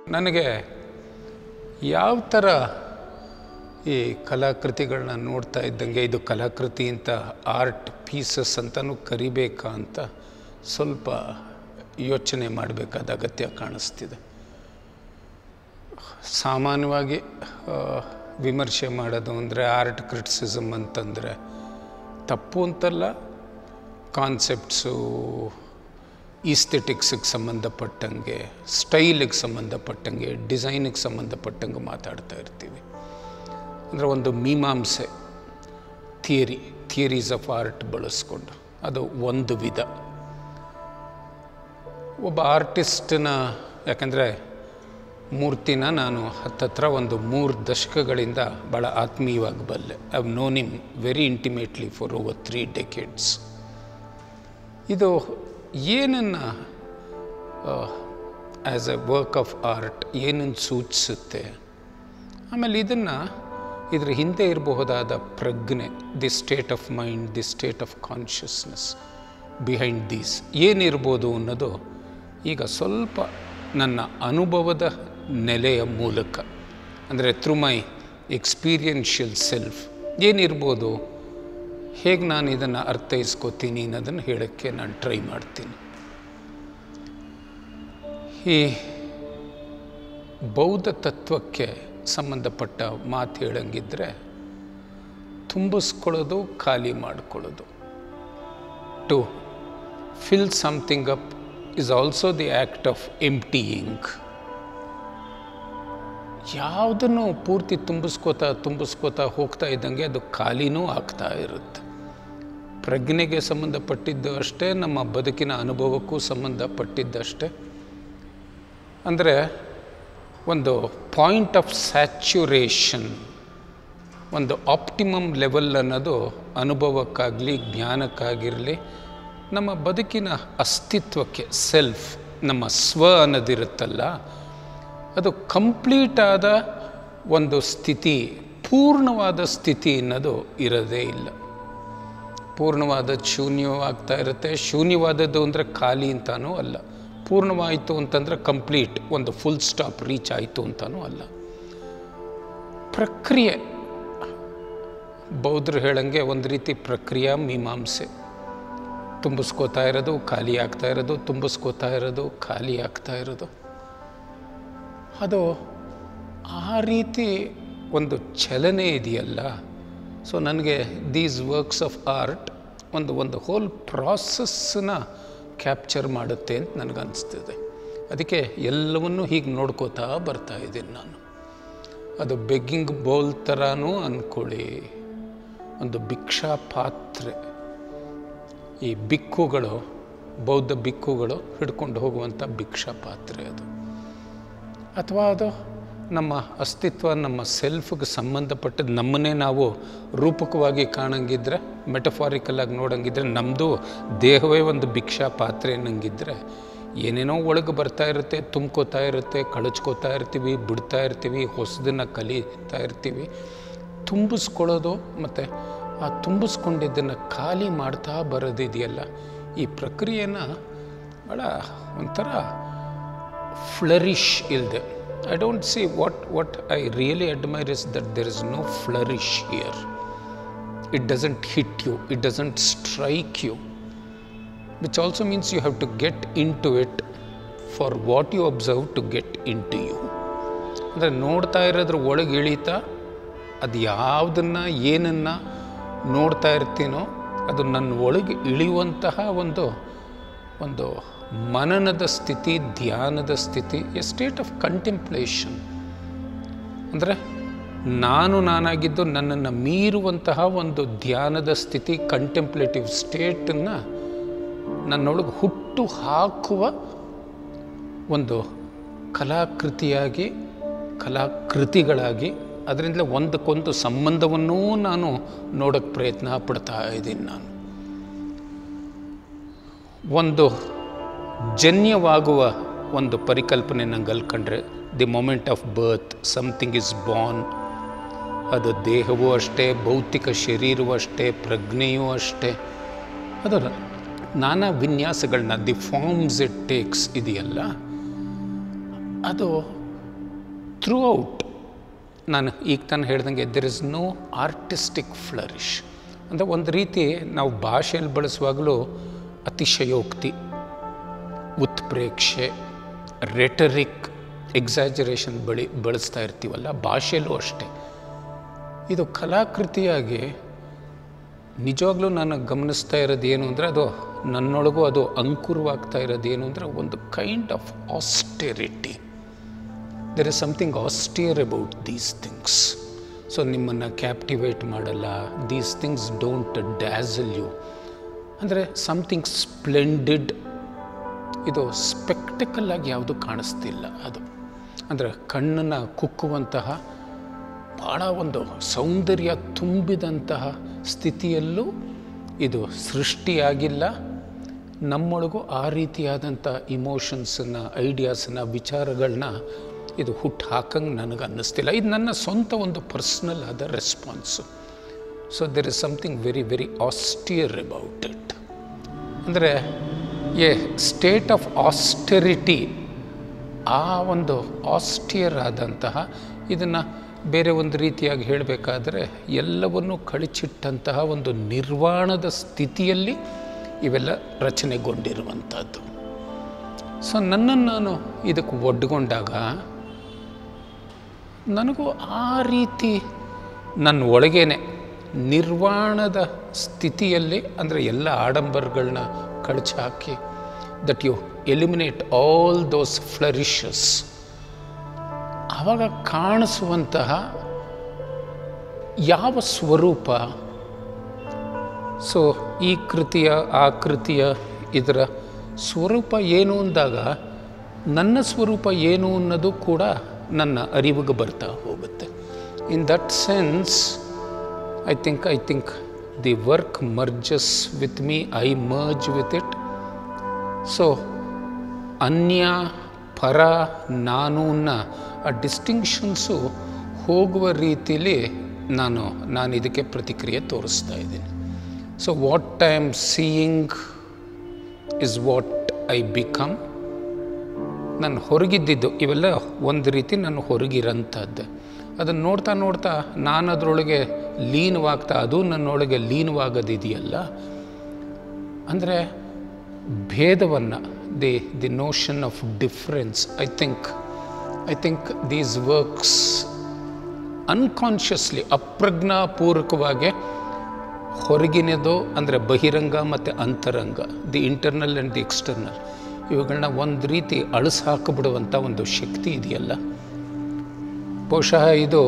ನನಗೆ ಯಾವ ಥರ ಈ ಕಲಾಕೃತಿಗಳನ್ನ ನೋಡ್ತಾ ಇದ್ದಂಗೆ ಇದು ಕಲಾಕೃತಿ ಅಂತ ಆರ್ಟ್ ಪೀಸಸ್ ಅಂತಲೂ ಕರಿಬೇಕಾ ಅಂತ ಸ್ವಲ್ಪ ಯೋಚನೆ ಮಾಡಬೇಕಾದ ಅಗತ್ಯ ಕಾಣಿಸ್ತಿದೆ ಸಾಮಾನ್ಯವಾಗಿ ಆ, ವಿಮರ್ಶೆ ಮಾಡೋದು ಅಂದರೆ ಆರ್ಟ್ ಕ್ರಿಟಿಸಿಸಮ್ ಅಂತಂದರೆ ತಪ್ಪು ಅಂತಲ್ಲ ಕಾನ್ಸೆಪ್ಟ್ಸು ಈಸ್ಥೆಟಿಕ್ಸಿಗೆ ಸಂಬಂಧಪಟ್ಟಂಗೆ ಸ್ಟೈಲಿಗೆ ಸಂಬಂಧಪಟ್ಟಂಗೆ ಡಿಸೈನಿಗೆ ಸಂಬಂಧಪಟ್ಟಂಗೆ ಮಾತಾಡ್ತಾ ಇರ್ತೀವಿ ಅಂದರೆ ಒಂದು ಮೀಮಾಂಸೆ ಥಿಯರಿ ಥಿಯರೀಸ್ ಆಫ್ ಆರ್ಟ್ ಬಳಸ್ಕೊಂಡು ಅದು ಒಂದು ವಿಧ ಒಬ್ಬ ಆರ್ಟಿಸ್ಟನ ಯಾಕಂದರೆ ಮೂರ್ತಿನ ನಾನು ಹತ್ತತ್ರ ಒಂದು ಮೂರು ದಶಕಗಳಿಂದ ಭಾಳ ಆತ್ಮೀಯವಾಗಿ ಬಲ್ಲೆ I have known him very intimately for over three decades ಇದು ಏನನ್ನು as a work of art ಏನನ್ನು ಸೂಚಿಸುತ್ತೆ ಆಮೇಲೆ ಇದನ್ನು ಇದರ ಹಿಂದೆ ಇರಬಹುದಾದ ಪ್ರಜ್ಞೆ the state of mind the state of consciousness behind these ಏನಿರ್ಬೋದು ಅನ್ನೋದು ಈಗ ಸ್ವಲ್ಪ ನನ್ನ ಅನುಭವದ ನೆಲೆಯ ಮೂಲಕ ಅಂದರೆ ಥ್ರೂ ಮೈ ಎಕ್ಸ್ಪೀರಿಯನ್ಷಿಯಲ್ ಸೆಲ್ಫ್ ಏನಿರ್ಬೋದು ಹೇಗೆ ನಾನು ಇದನ್ನು ಅರ್ಥೈಸ್ಕೋತೀನಿ ಅನ್ನೋದನ್ನು ಹೇಳೋಕ್ಕೆ ನಾನು ಟ್ರೈ ಮಾಡ್ತೀನಿ ಈ ಬೌದ್ಧ ತತ್ವಕ್ಕೆ ಸಂಬಂಧಪಟ್ಟ ಮಾತು ಹೇಳಂಗಿದ್ರೆ ತುಂಬಿಸ್ಕೊಳ್ಳೋದು ಖಾಲಿ ಮಾಡ್ಕೊಳ್ಳೋದು to fill something up is also the act of emptying ಯಾವುದನ್ನು ಪೂರ್ತಿ ತುಂಬಿಸ್ಕೋತಾ ತುಂಬಿಸ್ಕೋತಾ ಹೋಗ್ತಾ ಇದ್ದಂಗೆ ಅದು ಖಾಲಿನೂ ಆಗ್ತಾ ಇರುತ್ತೆ ಪ್ರಜ್ಞೆಗೆ ಸಂಬಂಧಪಟ್ಟಿದ್ದು ಅಷ್ಟೇ ನಮ್ಮ ಬದುಕಿನ ಅನುಭವಕ್ಕೂ ಸಂಬಂಧಪಟ್ಟಿದ್ದಷ್ಟೇ ಅಂದರೆ ಒಂದು ಪಾಯಿಂಟ್ ಆಫ್ ಸ್ಯಾಚುರೇಷನ್ ಒಂದು ಆಪ್ಟಿಮಮ್ ಲೆವೆಲ್ ಅನ್ನೋದು ಅನುಭವಕ್ಕಾಗಲಿ ಜ್ಞಾನಕ್ಕಾಗಿರಲಿ ನಮ್ಮ ಬದುಕಿನ ಅಸ್ತಿತ್ವಕ್ಕೆ ಸೆಲ್ಫ್ ನಮ್ಮ ಸ್ವ ಅನ್ನೋದಿರುತ್ತಲ್ಲ ಅದು ಕಂಪ್ಲೀಟ್ ಆದ ಒಂದು ಸ್ಥಿತಿ ಪೂರ್ಣವಾದ ಸ್ಥಿತಿ ಅನ್ನೋದು ಇರೋದೇ ಇಲ್ಲ ಪೂರ್ಣವಾದ ಶೂನ್ಯವಾಗ್ತಾ ಇರುತ್ತೆ ಶೂನ್ಯವಾದದ್ದು ಅಂದರೆ ಖಾಲಿ ಅಂತಾನೂ ಅಲ್ಲ ಪೂರ್ಣವಾಯಿತು ಅಂತಂದರೆ ಕಂಪ್ಲೀಟ್ ಒಂದು ಫುಲ್ ಸ್ಟಾಪ್ ರೀಚ್ ಆಯಿತು ಅಂತಾನೂ ಅಲ್ಲ ಪ್ರಕ್ರಿಯೆ ಬೌದ್ಧರು ಹೇಳಂಗೆ ಒಂದು ರೀತಿ ಪ್ರಕ್ರಿಯಾ ಮೀಮಾಂಸೆ ತುಂಬಿಸ್ಕೋತಾ ಇರೋದು ಖಾಲಿ ಆಗ್ತಾ ಇರೋದು ತುಂಬಿಸ್ಕೋತಾ ಇರೋದು ಖಾಲಿ ಆಗ್ತಾ ಇರೋದು ಅದು ಆ ರೀತಿ ಒಂದು ಚಲನೆ ಇದೆಯಲ್ಲ ಸೊ ನನಗೆ ದೀಸ್ ವರ್ಕ್ಸ್ ಆಫ್ ಆರ್ಟ್ ಒಂದು ಒಂದು ಹೋಲ್ ಪ್ರಾಸೆಸ್ಸನ್ನ ಕ್ಯಾಪ್ಚರ್ ಮಾಡುತ್ತೆ ಅಂತ ನನಗನ್ನಿಸ್ತಿದೆ ಅದಕ್ಕೆ ಎಲ್ಲವನ್ನೂ ಹೀಗೆ ನೋಡ್ಕೋತಾ ಬರ್ತಾ ಇದ್ದೀನಿ ನಾನು ಅದು ಬೆಗ್ಗಿಂಗ್ ಬೌಲ್ ಥರನೂ ಅಂದ್ಕೊಳ್ಳಿ ಒಂದು ಭಿಕ್ಷಾ ಪಾತ್ರೆ ಈ ಬಿಕ್ಕುಗಳು ಬೌದ್ಧ ಬಿಕ್ಕುಗಳು ಹಿಡ್ಕೊಂಡು ಹೋಗುವಂಥ ಭಿಕ್ಷಾ ಪಾತ್ರೆ ಅದು ಅಥವಾ ಅದು ನಮ್ಮ ಅಸ್ತಿತ್ವ ನಮ್ಮ ಸೆಲ್ಫ್ಗೆ ಸಂಬಂಧಪಟ್ಟದ್ದು ನಮ್ಮನ್ನೇ ನಾವು ರೂಪಕವಾಗಿ ಕಾಣಂಗಿದ್ರೆ ಮೆಟಫಾರಿಕಲಾಗಿ ನೋಡಂಗಿದ್ರೆ ನಮ್ಮದು ದೇಹವೇ ಒಂದು ಭಿಕ್ಷಾ ಪಾತ್ರೆ ಅನ್ನಂಗಿದ್ರೆ ಏನೇನೋ ಒಳಗೆ ಬರ್ತಾ ಇರುತ್ತೆ ತುಂಬ್ಕೋತಾ ಇರುತ್ತೆ ಕಳಚ್ಕೋತಾ ಇರ್ತೀವಿ ಬಿಡ್ತಾ ಇರ್ತೀವಿ ಹೊಸದನ್ನು ಕಲಿತಾ ಇರ್ತೀವಿ ತುಂಬಿಸ್ಕೊಳ್ಳೋದು ಮತ್ತು ಆ ತುಂಬಿಸ್ಕೊಂಡಿದ್ದನ್ನು ಖಾಲಿ ಮಾಡ್ತಾ ಬರೋದಿದೆಯಲ್ಲ ಈ ಪ್ರಕ್ರಿಯೆನ ಭಾಳ ಒಂಥರ ಫ್ಲರಿಶ್ ಇಲ್ಲದೆ I don't see what what I really admire is that there is no flourish here it doesn't hit you it doesn't strike you which also means you have to get into it for what you observe to get into you ಅಂದರೆ ನೋಡ್ತಾ ಇರೋದ್ರ ಒಳಗೆ ಇಳಿತಾ ಅದು ಯಾವುದನ್ನು ಏನನ್ನು ನೋಡ್ತಾ ಇರ್ತೀನೋ ಅದು ನನ್ನ ಒಳಗೆ ಇಳಿಯುವಂತಹ ಒಂದು ಒಂದು ಮನನದ ಸ್ಥಿತಿ ಧ್ಯಾನದ ಸ್ಥಿತಿ ಎ ಸ್ಟೇಟ್ ಆಫ್ ಕಂಟೆಂಪ್ಲೇಷನ್ ಅಂದರೆ ನಾನು ನಾನಾಗಿದ್ದು ನನ್ನನ್ನು ಮೀರುವಂತಹ ಒಂದು ಧ್ಯಾನದ ಸ್ಥಿತಿ ಕಂಟೆಂಪ್ಲೇಟಿವ್ ಸ್ಟೇಟನ್ನು ನನ್ನೊಳಗೆ ಹುಟ್ಟು ಹಾಕುವ ಒಂದು ಕಲಾಕೃತಿಯಾಗಿ ಕಲಾಕೃತಿಗಳಾಗಿ ಅದರಿಂದಲೇ ಒಂದಕ್ಕೊಂದು ಸಂಬಂಧವನ್ನೂ ನಾನು ನೋಡೋಕ್ಕೆ ಪ್ರಯತ್ನ ಪಡ್ತಾ ಇದ್ದೀನಿ ನಾನು ಒಂದು ಜನ್ಯವಾಗುವ ಒಂದು ಪರಿಕಲ್ಪನೆ ನಂಗೆ ಅಲ್ಕೊಂಡ್ರೆ the moment of birth something is born ಅದು ದೇಹವೂ ಅಷ್ಟೇ ಭೌತಿಕ ಶರೀರವೂ ಅಷ್ಟೇ ಪ್ರಜ್ಞೆಯೂ ಅಷ್ಟೇ ಅದು ನಾನಾ ವಿನ್ಯಾಸಗಳನ್ನ ದಿ ಫಾರ್ಮ್ಸ್ ಇಟ್ ಟೇಕ್ಸ್ ಇದೆಯಲ್ಲ ಅದು ಥ್ರೂ ಔಟ್ ನಾನು ಈಗ ತಾನು ಹೇಳ್ದಂಗೆ there is no artistic flourish ಅಂದರೆ ಒಂದು ರೀತಿ ನಾವು ಭಾಷೆಯಲ್ಲಿ ಬಳಸುವಾಗಲೂ ಅತಿಶಯೋಕ್ತಿ ಉತ್ಪ್ರೇಕ್ಷೆ ರೆಟರಿಕ್ ಎಕ್ಸಾಜರೇಷನ್ ಬಳಿ ಬಳಸ್ತಾ ಇರ್ತೀವಲ್ಲ ಭಾಷೆಯಲ್ಲೂ ಅಷ್ಟೇ ಇದು ಕಲಾಕೃತಿಯಾಗಿ ನಿಜವಾಗ್ಲೂ ನಾನು ಗಮನಿಸ್ತಾ ಇರೋದು ಏನು ಅಂದರೆ ಅದು ನನ್ನೊಳಗೂ ಅದು ಅಂಕುರವಾಗ್ತಾ ಇರೋದು ಏನು ಅಂದರೆ ಒಂದು kind of austerity there is something austere about these things so ನಿಮ್ಮನ್ನು ಕ್ಯಾಪ್ಟಿವೇಟ್ ಮಾಡಲ್ಲ these things don't dazzle you ಅಂದರೆ ಸಮಥಿಂಗ್ ಸ್ಪ್ಲೆಂಡಿಡ್ ಇದು ಸ್ಪೆಕ್ಟಿಕಲ್ ಆಗಿ ಯಾವುದು ಕಾಣಿಸ್ತಿಲ್ಲ ಅದು ಅಂದರೆ ಕಣ್ಣನ್ನು ಕುಕ್ಕುವಂತಹ ಭಾಳ ಒಂದು ಸೌಂದರ್ಯ ತುಂಬಿದಂತಹ ಸ್ಥಿತಿಯಲ್ಲೂ ಇದು ಸೃಷ್ಟಿಯಾಗಿಲ್ಲ ನಮ್ಮೊಳಗೂ ಆ ರೀತಿಯಾದಂಥ ಇಮೋಷನ್ಸನ್ನು ಐಡಿಯಾಸನ್ನು ವಿಚಾರಗಳನ್ನ ಇದು ಹುಟ್ಟು ಹಾಕಂಗೆ ನನಗೆ ಅನ್ನಿಸ್ತಿಲ್ಲ ಇದು ನನ್ನ ಸ್ವಂತ ಒಂದು ಪರ್ಸ್ನಲ್ ಆದ response so there is something very very austere about it ಅಂದರೆ ಎ ಸ್ಟೇಟ್ ಆಫ್ ಆಸ್ಟೆರಿಟಿ ಆ ಒಂದು ಆಸ್ಟಿಯರ್ ಆದಂತಹ ಇದನ್ನು ಬೇರೆ ಒಂದು ರೀತಿಯಾಗಿ ಹೇಳಬೇಕಾದ್ರೆ ಎಲ್ಲವನ್ನೂ ಕಳಚಿಟ್ಟಂತಹ ಒಂದು ನಿರ್ವಾಣದ ಸ್ಥಿತಿಯಲ್ಲಿ ಇವೆಲ್ಲ ರಚನೆಗೊಂಡಿರುವಂಥದ್ದು ಸೊ ನನ್ನನ್ನು ನಾನು ಇದಕ್ಕೆ ಒಡ್ಕೊಂಡಾಗ ನನಗೂ ಆ ರೀತಿ ನನ್ನ ಒಳಗೇನೆ ನಿರ್ವಾಣದ ಸ್ಥಿತಿಯಲ್ಲಿ ಅಂದರೆ ಎಲ್ಲ ಆಡಂಬರಗಳನ್ನ ಕಳಚಿ ಹಾಕಿ that you eliminate all those flourishes ಆವಾಗ ಕಾಣಿಸುವಂತಹ ಯಾವ ಸ್ವರೂಪ ಸೊ ಈ ಕೃತಿಯ ಆ ಕೃತಿಯ ಇದರ ಸ್ವರೂಪ ಏನು ಅಂದಾಗ ನನ್ನ ಸ್ವರೂಪ ಏನು ಅನ್ನೋದು ಕೂಡ ನನ್ನ ಅರಿವಿಗೆ ಬರ್ತಾ ಹೋಗುತ್ತೆ in that sense I think I think the work merges with me I merge with it so ಅನ್ಯ ಪರ ನಾನು ಅನ್ನ ಆ ಡಿಸ್ಟಿಂಕ್ಷನ್ಸು ಹೋಗುವ ರೀತಿಲಿ ನಾನು ನಾನು ಇದಕ್ಕೆ ಪ್ರತಿಕ್ರಿಯೆ ತೋರಿಸ್ತಾ ಇದ್ದೀನಿ so what I am seeing is what I become ನಾನು ಹೊರಗಿದ್ದಿದ್ದು ಇವೆಲ್ಲ ಒಂದು ರೀತಿ ನಾನು ಹೊರಗಿರೋಂಥದ್ದು ಅದನ್ನು ನೋಡ್ತಾ ನೋಡ್ತಾ ನಾನು ಅದರೊಳಗೆ ಲೀನವಾಗ್ತಾ ಅದು ನನ್ನೊಳಗೆ ಲೀನವಾಗೋದಿದೆಯಲ್ಲ ಅಂದರೆ ಭೇದವನ್ನು the the notion of difference I think I think these works unconsciously ಅಪ್ರಜ್ಞಾಪೂರ್ವಕವಾಗಿ ಹೊರಗಿನದು ಅಂದರೆ ಬಹಿರಂಗ ಮತ್ತು ಅಂತರಂಗ the internal and the external ಇವುಗಳನ್ನ ಒಂದು ರೀತಿ ಅಳಿಸಿ ಹಾಕಿಬಿಡುವಂಥ ಒಂದು ಶಕ್ತಿ ಇದೆಯಲ್ಲ ಬಹುಶಃ ಇದು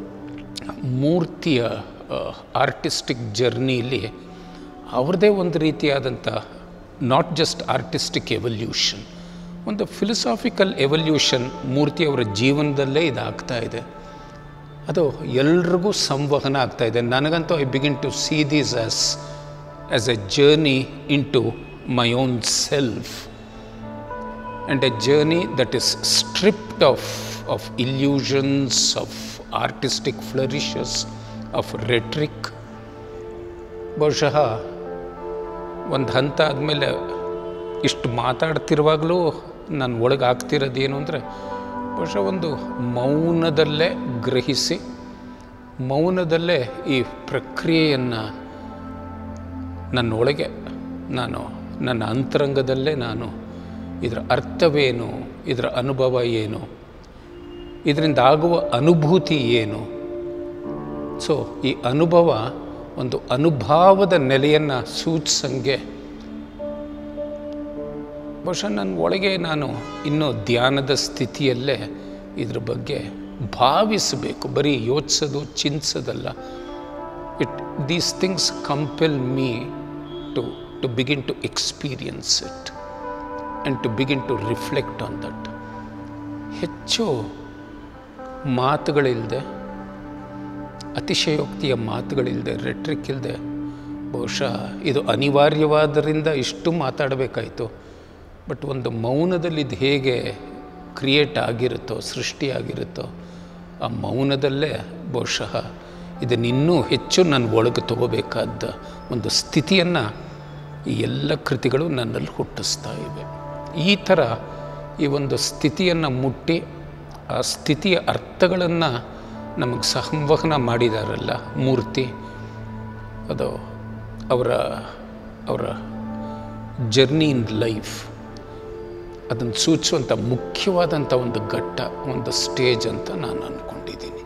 ಮೂರ್ತಿಯ ಆರ್ಟಿಸ್ಟಿಕ್ ಜರ್ನಿಲಿ ಅವ್ರದ್ದೇ ಒಂದು ರೀತಿಯಾದಂಥ ನಾಟ್ ಜಸ್ಟ್ ಆರ್ಟಿಸ್ಟಿಕ್ ಎವಲ್ಯೂಷನ್ ಒಂದು ಫಿಲಸಾಫಿಕಲ್ ಎವಲ್ಯೂಷನ್ ಮೂರ್ತಿಯವರ ಜೀವನದಲ್ಲೇ ಇದಾಗ್ತಾ ಇದೆ ಅದು ಎಲ್ರಿಗೂ ಸಂವಹನ ಆಗ್ತಾ ಇದೆ ನನಗಂತೂ I begin to see these as as a journey into my own self and a journey that is stripped of of illusions of artistic flourishes of rhetoric ಬಹುಶಃ ಒಂದು ಹಂತ ಆದಮೇಲೆ ಇಷ್ಟು ಮಾತಾಡ್ತಿರುವಾಗಲೂ ನಾನು ಒಳಗೆ ಆಗ್ತಿರೋದೇನು ಅಂದರೆ ಬಹುಶಃ ಒಂದು ಮೌನದಲ್ಲೇ ಗ್ರಹಿಸಿ ಮೌನದಲ್ಲೇ ಈ ಪ್ರಕ್ರಿಯೆಯನ್ನು ನನ್ನೊಳಗೆ ನಾನು ನನ್ನ ಅಂತರಂಗದಲ್ಲೇ ನಾನು ಇದರ ಅರ್ಥವೇನು ಇದರ ಅನುಭವ ಏನು ಇದರಿಂದ ಆಗುವ ಅನುಭೂತಿ ಏನು ಸೊ ಈ ಅನುಭವ ಒಂದು ಅನುಭಾವದ ನೆಲೆಯನ್ನು ಸೂಚಿಸಂಗೆ ಬಹುಶಃ ನನ್ನ ಒಳಗೆ ನಾನು ಇನ್ನೂ ಧ್ಯಾನದ ಸ್ಥಿತಿಯಲ್ಲೇ ಇದ್ರ ಬಗ್ಗೆ ಭಾವಿಸಬೇಕು ಬರೀ ಯೋಚಿಸೋದು ಚಿಂತಿಸೋದಲ್ಲ it these things compel me to to begin to experience it and to begin to reflect on that ಹೆಚ್ಚು ಮಾತುಗಳಿಲ್ಲದೆ ಅತಿಶಯೋಕ್ತಿಯ ಮಾತುಗಳಿಲ್ಲದೆ ರೆಟ್ರಿಕ್ ಇಲ್ಲದೆ ಬಹುಶಃ ಇದು ಅನಿವಾರ್ಯವಾದ್ದರಿಂದ ಇಷ್ಟು ಮಾತಾಡಬೇಕಾಯಿತು ಬಟ್ ಒಂದು ಮೌನದಲ್ಲಿ ಇದು ಹೇಗೆ ಕ್ರಿಯೇಟ್ ಆಗಿರುತ್ತೋ ಸೃಷ್ಟಿಯಾಗಿರುತ್ತೋ ಆ ಮೌನದಲ್ಲೇ ಬಹುಶಃ ಇದನ್ನು ಇನ್ನೂ ಹೆಚ್ಚು ನನ್ನ ಒಳಗೆ ತಗೋಬೇಕಾದ ಒಂದು ಸ್ಥಿತಿಯನ್ನು ಈ ಎಲ್ಲ ಕೃತಿಗಳು ನನ್ನಲ್ಲಿ ಹುಟ್ಟಿಸ್ತಾ ಇವೆ ಈ ಥರ ಈ ಒಂದು ಸ್ಥಿತಿಯನ್ನು ಮುಟ್ಟಿ ಆ ಸ್ಥಿತಿಯ ಅರ್ಥಗಳನ್ನು ನಮಗೆ ಸಂವಹನ ಮಾಡಿದಾರಲ್ಲ ಮೂರ್ತಿ ಅದು ಅವರ ಅವರ ಜರ್ನಿ ಇನ್ ಲೈಫ್ ಅದನ್ನು ಸೂಚಿಸುವಂಥ ಮುಖ್ಯವಾದಂಥ ಒಂದು ಘಟ್ಟ ಒಂದು ಸ್ಟೇಜ್ ಅಂತ ನಾನು ಅಂದ್ಕೊಂಡಿದ್ದೀನಿ